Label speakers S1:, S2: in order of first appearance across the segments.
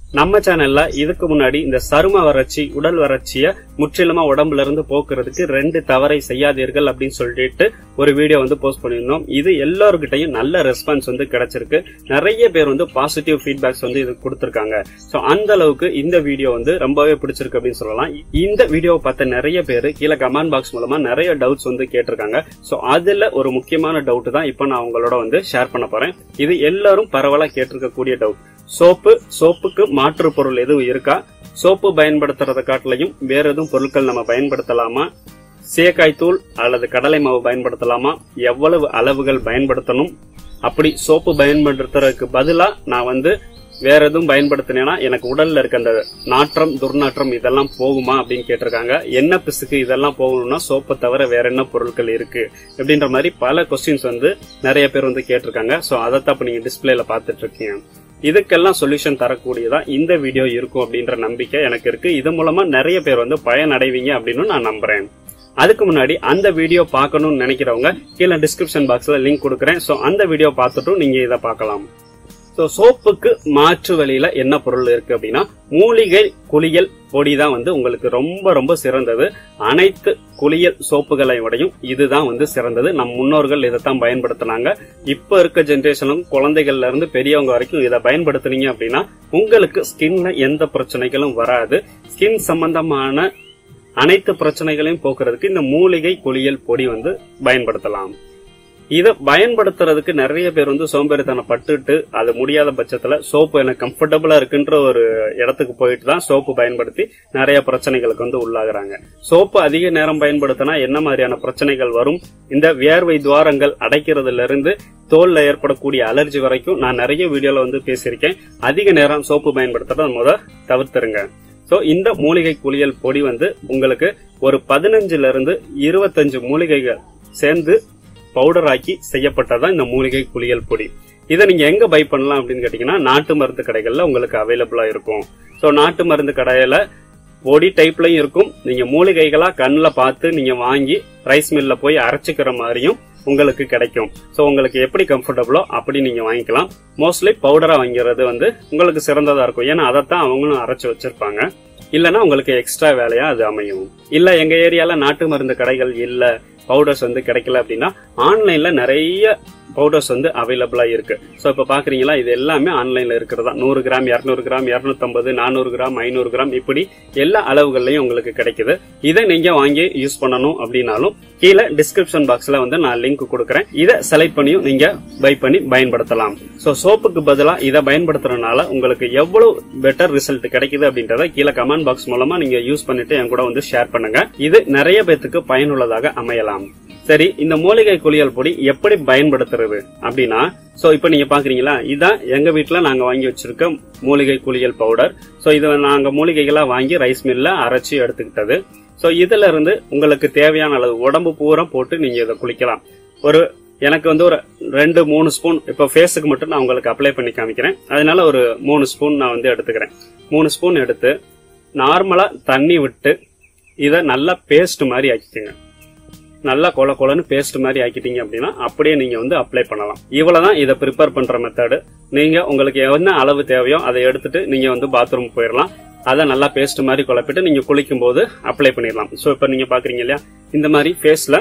S1: நம்ம சேனல்ல இதுக்கு முன்னாடி இந்த சரும வறட்சி உடல் வறட்சிய முற்றிலுமா உடம்புல இருந்து போக்குறதுக்கு ரெண்டு தவறை செய்யாதீர்கள் அப்படின்னு சொல்லிட்டு ஒரு வீடியோ வந்து போஸ்ட் பண்ணியிருந்தோம் இது எல்லாருக்கிட்டையும் நல்ல ரெஸ்பான்ஸ் வந்து கிடைச்சிருக்கு நிறைய பேர் வந்து பாசிட்டிவ் ஃபீட்பேக்ஸ் வந்து இது கொடுத்திருக்காங்க சோ அந்த அளவுக்கு இந்த வீடியோ வந்து ரொம்பவே பிடிச்சிருக்கு அப்படின்னு சொல்லலாம் இந்த வீடியோவை பார்த்த நிறைய பேர் கீழே கமெண்ட் பாக்ஸ் மூலமா நிறைய டவுட்ஸ் வந்து கேட்டிருக்காங்க சோ அதுல ஒரு முக்கியமான டவுட் தான் இப்போ நான் உங்களோட வந்து ஷேர் பண்ண போறேன் இது எல்லாரும் பரவலா கேட்டிருக்கக்கூடிய டவுட் சோப்பு சோப்புக்கு மாற்று பொருள் எதுவும் இருக்கா சோப்பு பயன்படுத்துறத காட்டிலையும் வேற எதுவும் பொருட்கள் நம்ம பயன்படுத்தலாமா சீயக்காய் தூள் அல்லது கடலை மாவு பயன்படுத்தலாமா எவ்வளவு அளவுகள் பயன்படுத்தணும் அப்படி சோப்பு பயன்படுத்துறதுக்கு பதிலா நான் வந்து வேற எதுவும் பயன்படுத்தினேன்னா எனக்கு உடல்ல இருக்க அந்த நாற்றம் துர்நாற்றம் இதெல்லாம் போகுமா அப்படின்னு கேட்டிருக்காங்க என்ன பிசுக்கு இதெல்லாம் போகணும்னா சோப்பை தவிர வேற என்ன பொருட்கள் இருக்கு அப்படின்ற மாதிரி பல கொஸ்டின்ஸ் வந்து நிறைய பேர் வந்து கேட்டிருக்காங்க சோ அதைத்தான் இப்ப நீங்க டிஸ்பிளேல பாத்துட்டு இருக்கீங்க இதுக்கெல்லாம் சொல்யூஷன் தரக்கூடியதா இந்த வீடியோ இருக்கும் அப்படின்ற நம்பிக்கை எனக்கு இருக்கு இது மூலமா நிறைய பேர் வந்து பயனடைவீங்க அப்படின்னு நான் நம்புறேன் அதுக்கு முன்னாடி அந்த வீடியோ பார்க்கணும்னு நினைக்கிறவங்க கீழே டிஸ்கிரிப்ஷன் பாக்ஸ்ல லிங்க் கொடுக்குறேன் சோ அந்த வீடியோ பார்த்துட்டும் நீங்க இதை பார்க்கலாம் சோ சோப்புக்கு மாற்று வழியில என்ன பொருள் இருக்கு அப்படின்னா மூலிகை குளியல் பொடி தான் வந்து உங்களுக்கு ரொம்ப ரொம்ப சிறந்தது அனைத்து குளியல் சோப்புகளை விடையும் இதுதான் வந்து சிறந்தது நம் முன்னோர்கள் இதைத்தான் பயன்படுத்தினாங்க இப்ப இருக்க ஜென்ரேஷனும் குழந்தைகள்ல இருந்து பெரியவங்க வரைக்கும் இதை பயன்படுத்துனீங்க அப்படின்னா உங்களுக்கு ஸ்கின்ல எந்த பிரச்சனைகளும் வராது ஸ்கின் சம்பந்தமான அனைத்து பிரச்சனைகளையும் போக்குறதுக்கு இந்த மூலிகை குளியல் பொடி வந்து பயன்படுத்தலாம் இதை பயன்படுத்துறதுக்கு நிறைய பேர் வந்து சோம்பேறித்தனம் பட்டுட்டு அது முடியாத பட்சத்துல சோப்பு எனக்கு கம்ஃபர்டபுளா இருக்குன்ற ஒரு இடத்துக்கு போயிட்டு தான் சோப்பு பயன்படுத்தி நிறைய பிரச்சனைகளுக்கு வந்து உள்ளாகுறாங்க சோப்பு அதிக நேரம் பயன்படுத்தினா என்ன மாதிரியான பிரச்சனைகள் வரும் இந்த வியர்வை துவாரங்கள் அடைக்கிறதுல இருந்து தோல்ல ஏற்படக்கூடிய அலர்ஜி வரைக்கும் நான் நிறைய வீடியோல வந்து பேசியிருக்கேன் அதிக நேரம் சோப்பு பயன்படுத்துறத முத தவிர்த்துருங்க சோ இந்த மூலிகை குளியல் பொடி வந்து உங்களுக்கு ஒரு பதினஞ்சுல இருந்து இருபத்தஞ்சு மூலிகைகள் சேர்ந்து பவுடர் ஆக்கி செய்யப்பட்டதான் இந்த மூலிகை குளியல் பொடி இதை நீங்க எங்க பை பண்ணலாம் அப்படின்னு கேட்டீங்கன்னா நாட்டு மருந்து கடைகள்ல உங்களுக்கு அவைலபிளா இருக்கும் சோ நாட்டு மருந்து கடையில பொடி டைப்லயும் இருக்கும் நீங்க மூலிகைகளா கண்ணில் பார்த்து நீங்க வாங்கி ரைஸ் மில்ல போய் அரைச்சிக்கிற மாதிரியும் உங்களுக்கு கிடைக்கும் சோ உங்களுக்கு எப்படி கம்ஃபர்டபுளோ அப்படி நீங்க வாங்கிக்கலாம் மோஸ்ட்லி பவுடரா வாங்கிறது வந்து உங்களுக்கு சிறந்ததா இருக்கும் ஏன்னா அதைத்தான் அவங்களும் அரைச்சு வச்சிருப்பாங்க இல்லனா உங்களுக்கு எக்ஸ்ட்ரா வேலையா அது அமையும் இல்ல எங்க ஏரியால நாட்டு மருந்து கடைகள் இல்ல பவுடர்ஸ் வந்து கிடைக்கல அப்படின்னா ஆன்லைன்ல நிறைய பவுடர்ஸ் வந்து அவைலபிளா இருக்கு ஸோ இப்போ பாக்குறீங்களா இது எல்லாமே ஆன்லைன்ல இருக்கிறதா நூறு கிராம் இரநூறு கிராம் இரநூத்தம்பது நானூறு கிராம் ஐநூறு கிராம் இப்படி எல்லா அளவுகள்லயும் உங்களுக்கு கிடைக்குது இதை நீங்க வாங்கி யூஸ் பண்ணணும் அப்படின்னாலும் கீழே டிஸ்கிரிப்ஷன் பாக்ஸ்ல வந்து நான் லிங்க் கொடுக்குறேன் இதை செலக்ட் பண்ணியும் நீங்க பை பண்ணி பயன்படுத்தலாம் ஸோ சோப்புக்கு பதிலா இதை பயன்படுத்துறதுனால உங்களுக்கு எவ்வளவு பெட்டர் ரிசல்ட் கிடைக்குது அப்படின்றத கீழே கமெண்ட் பாக்ஸ் மூலமா நீங்க யூஸ் பண்ணிட்டு என் கூட வந்து ஷேர் பண்ணுங்க இது நிறைய பேத்துக்கு பயனுள்ளதாக அமையலாம் சரி இந்த மூலிகை குளியல் பொடி எப்படி பயன்படுத்துறது அப்படின்னா சோ இப்ப நீங்க பாக்குறீங்களா இதான் எங்க வீட்டுல நாங்க வாங்கி வச்சிருக்க மூலிகை குளியல் பவுடர் சோ இதை நாங்க மூலிகைகளா வாங்கி ரைஸ் மில்ல அரைச்சி எடுத்துக்கிட்டது சோ இதுல இருந்து உங்களுக்கு தேவையான அளவு உடம்பு பூரா போட்டு நீங்க இதை குளிக்கலாம் ஒரு எனக்கு வந்து ஒரு ரெண்டு மூணு ஸ்பூன் இப்ப ஃபேஸுக்கு மட்டும் நான் உங்களுக்கு அப்ளை பண்ணி காமிக்கிறேன் அதனால ஒரு மூணு ஸ்பூன் நான் வந்து எடுத்துக்கிறேன் மூணு ஸ்பூன் எடுத்து நார்மலா தண்ணி விட்டு இதை நல்லா பேஸ்ட் மாதிரி ஆக்கிக்கோங்க நல்லா கொல கொலன்னு பேஸ்ட் மாதிரி ஆக்கிட்டீங்க அப்படின்னா அப்படியே நீங்க வந்து அப்ளை பண்ணலாம் இவ்வளவுதான் இதை ப்ரிப்பேர் பண்ற மெத்தடு நீங்க உங்களுக்கு என்ன அளவு தேவையோ அதை எடுத்துட்டு நீங்க வந்து பாத்ரூம் போயிடலாம் அதை நல்லா பேஸ்ட் மாதிரி குழப்பிட்டு நீங்க குளிக்கும் போது அப்ளை பண்ணிடலாம் ஸோ இப்போ நீங்க பாக்குறீங்க இல்லையா இந்த மாதிரி ஃபேஸ்ல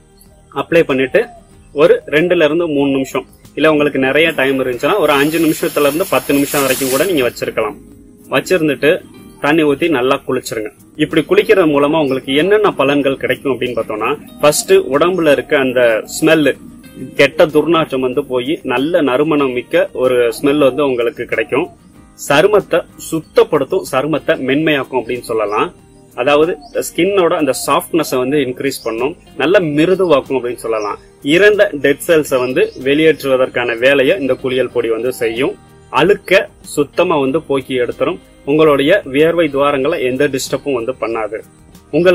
S1: அப்ளை பண்ணிட்டு ஒரு ரெண்டுல இருந்து மூணு நிமிஷம் இல்ல உங்களுக்கு நிறைய டைம் இருந்துச்சுன்னா ஒரு அஞ்சு நிமிஷத்துல இருந்து பத்து நிமிஷம் வரைக்கும் கூட நீங்க வச்சிருக்கலாம் வச்சிருந்துட்டு தண்ணி ஊத்தி நல்லா குளிச்சிருங்க இப்படி குளிக்கிறது மூலமா உங்களுக்கு என்னென்ன பலன்கள் கிடைக்கும் அப்படின்னு பார்த்தோம்னா ஃபர்ஸ்ட் உடம்புல இருக்க அந்த ஸ்மெல்லு கெட்ட துர்நாற்றம் வந்து போய் நல்ல நறுமணம் மிக்க ஒரு ஸ்மெல் வந்து உங்களுக்கு கிடைக்கும் சருமத்தை சுத்தப்படுத்தும் சருமத்தை மென்மையாக்கும் அப்படின்னு சொல்லலாம் அதாவது ஸ்கின்னோட அந்த சாஃப்ட்னஸ் வந்து இன்க்ரீஸ் பண்ணும் நல்ல மிருதுவாக்கும் அப்படின்னு சொல்லலாம் இறந்த டெட் செல்ஸை வந்து வெளியேற்றுவதற்கான வேலையை இந்த குளியல் பொடி வந்து செய்யும் அழுக்க சுத்தமா வந்து போக்கி எடுத்துரும் உங்களுடைய வியர்வை துவாரங்களை எந்த டிஸ்டர்பும் வந்து பண்ணாது உங்களுக்கு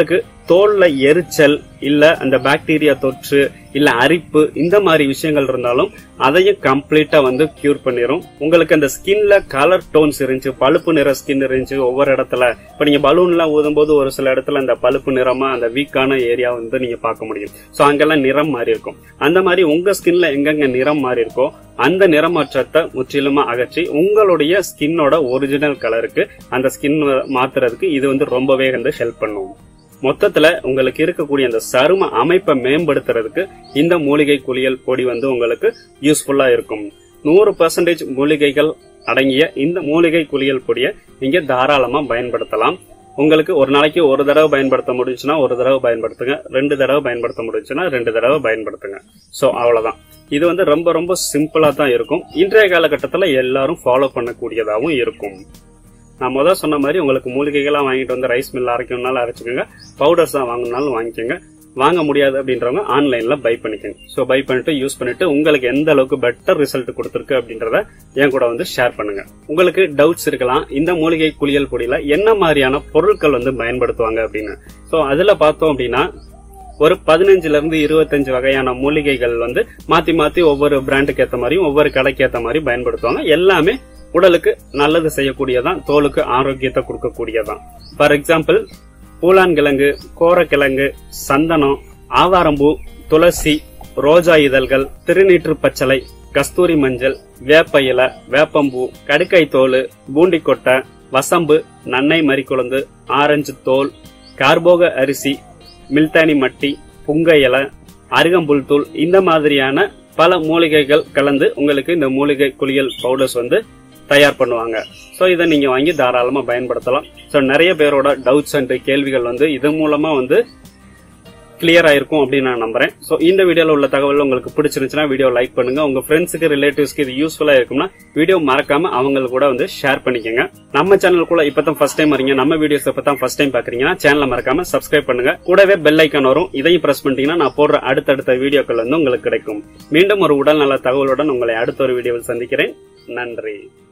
S1: தோல்ல எரிச்சல் இல்ல அந்த பாக்டீரியா தொற்று இல்ல அரிப்பு இந்த மாதிரி விஷயங்கள் இருந்தாலும் அதையும் கம்ப்ளீட்டா வந்து கியூர் பண்ணிரும் உங்களுக்கு அந்த ஸ்கின்ல கலர் டோன்ஸ் இருந்துச்சு பழுப்பு நிற ஸ்கின் இருந்துச்சு ஒவ்வொரு இடத்துல இப்ப நீங்க பலூன்லாம் ஊதும் போது ஒரு சில இடத்துல அந்த பழுப்பு நிறமா அந்த வீக்கான ஏரியா வந்து நீங்க பார்க்க முடியும் சோ அங்கெல்லாம் நிறம் மாறி இருக்கும் அந்த மாதிரி உங்க ஸ்கின்ல எங்கெங்க நிறம் மாறி இருக்கோ அந்த நிறமாற்றத்தை முற்றிலுமா அகற்றி உங்களுடைய ஸ்கின்னோட ஒரிஜினல் கலருக்கு அந்த ஸ்கின் மாத்துறதுக்கு இது வந்து ரொம்பவே வந்து ஹெல்ப் பண்ணும் மொத்தத்துல உங்களுக்கு இருக்கக்கூடிய அந்த சரும அமைப்பை மேம்படுத்துறதுக்கு இந்த மூலிகை குளியல் பொடி வந்து உங்களுக்கு யூஸ்ஃபுல்லா இருக்கும் நூறு பர்சன்டேஜ் மூலிகைகள் அடங்கிய இந்த மூலிகை குளியல் பொடியை நீங்க தாராளமா பயன்படுத்தலாம் உங்களுக்கு ஒரு நாளைக்கு ஒரு தடவை பயன்படுத்த முடிஞ்சுன்னா ஒரு தடவை பயன்படுத்துங்க ரெண்டு தடவை பயன்படுத்த முடிஞ்சுன்னா ரெண்டு தடவை பயன்படுத்துங்க சோ அவ்வளவுதான் இது வந்து ரொம்ப ரொம்ப சிம்பிளா தான் இருக்கும் இன்றைய காலகட்டத்துல எல்லாரும் ஃபாலோ பண்ணக்கூடியதாகவும் இருக்கும் நான் முதல் சொன்ன மாதிரி உங்களுக்கு மூலிகைகளாக வாங்கிட்டு வந்து ரைஸ் மில் அரைக்கணும்னாலும் அரைச்சிக்கோங்க பவுடர்ஸ் தான் வாங்கணும்னாலும் வாங்கிக்கோங்க வாங்க முடியாது அப்படின்றவங்க ஆன்லைன்ல பை பண்ணிக்கோங்க ஸோ பை பண்ணிட்டு யூஸ் பண்ணிட்டு உங்களுக்கு எந்த அளவுக்கு பெட்டர் ரிசல்ட் கொடுத்துருக்கு அப்படின்றத என் கூட வந்து ஷேர் பண்ணுங்க உங்களுக்கு டவுட்ஸ் இருக்கலாம் இந்த மூலிகை குளியல் பொடியில என்ன மாதிரியான பொருட்கள் வந்து பயன்படுத்துவாங்க அப்படின்னு ஸோ அதுல பார்த்தோம் அப்படின்னா ஒரு பதினஞ்சுல இருந்து இருபத்தஞ்சு வகையான மூலிகைகள் வந்து மாத்தி மாத்தி ஒவ்வொரு பிராண்டுக்கு ஏத்த மாதிரியும் ஒவ்வொரு கடைக்கு ஏத்த மாதிரி பயன்படுத்துவாங்க எல்லாமே உடலுக்கு நல்லது செய்யக்கூடியதான் தோலுக்கு ஆரோக்கியத்தை கொடுக்கக்கூடியதான் ஃபார் எக்ஸாம்பிள் பூலான்கிழங்கு கோரக்கிழங்கு சந்தனம் ஆவாரம்பூ துளசி ரோஜா இதழ்கள் திருநீற்று பச்சளை கஸ்தூரி மஞ்சள் வேப்ப இலை வேப்பம்பூ கடுக்கை தோல் பூண்டிக்கொட்டை வசம்பு நன்னெய் மறிக்குழந்து ஆரஞ்சு தோல் கார்போக அரிசி மில்தானி மட்டி புங்க இலை அருகம்புல் தூள் இந்த மாதிரியான பல மூலிகைகள் கலந்து உங்களுக்கு இந்த மூலிகை குளியல் பவுடர்ஸ் வந்து தயார் பண்ணுவாங்க ஸோ இதை நீங்க வாங்கி தாராளமா பயன்படுத்தலாம் ஸோ நிறைய பேரோட டவுட்ஸ் அண்ட் கேள்விகள் வந்து இது மூலமா வந்து கிளியர் ஆயிருக்கும் அப்படின்னு நான் நம்புறேன் ஸோ இந்த வீடியோல உள்ள தகவல் உங்களுக்கு பிடிச்சிருந்துச்சுன்னா வீடியோ லைக் பண்ணுங்க உங்க ஃப்ரெண்ட்ஸுக்கு ரிலேட்டிவ்ஸ்க்கு இது யூஸ்ஃபுல்லா இருக்கும்னா வீடியோ மறக்காம அவங்களுக்கு கூட வந்து ஷேர் பண்ணிக்கோங்க நம்ம சேனலுக்குள்ள இப்பதான் ஃபர்ஸ்ட் டைம் வரீங்க நம்ம வீடியோஸ் இப்பதான் ஃபர்ஸ்ட் டைம் பாக்குறீங்கன்னா சேனலை மறக்காம சப்ஸ்கிரைப் பண்ணுங்க கூடவே பெல் ஐக்கான் வரும் இதையும் பிரஸ் பண்ணிட்டீங்கன்னா நான் போடுற அடுத்தடுத்த வீடியோக்கள் வந்து உங்களுக்கு கிடைக்கும் மீண்டும் ஒரு உடல் நல தகவலுடன் உங்களை அடுத்த ஒரு வீடியோவில் சந்திக்கிறேன் நன்றி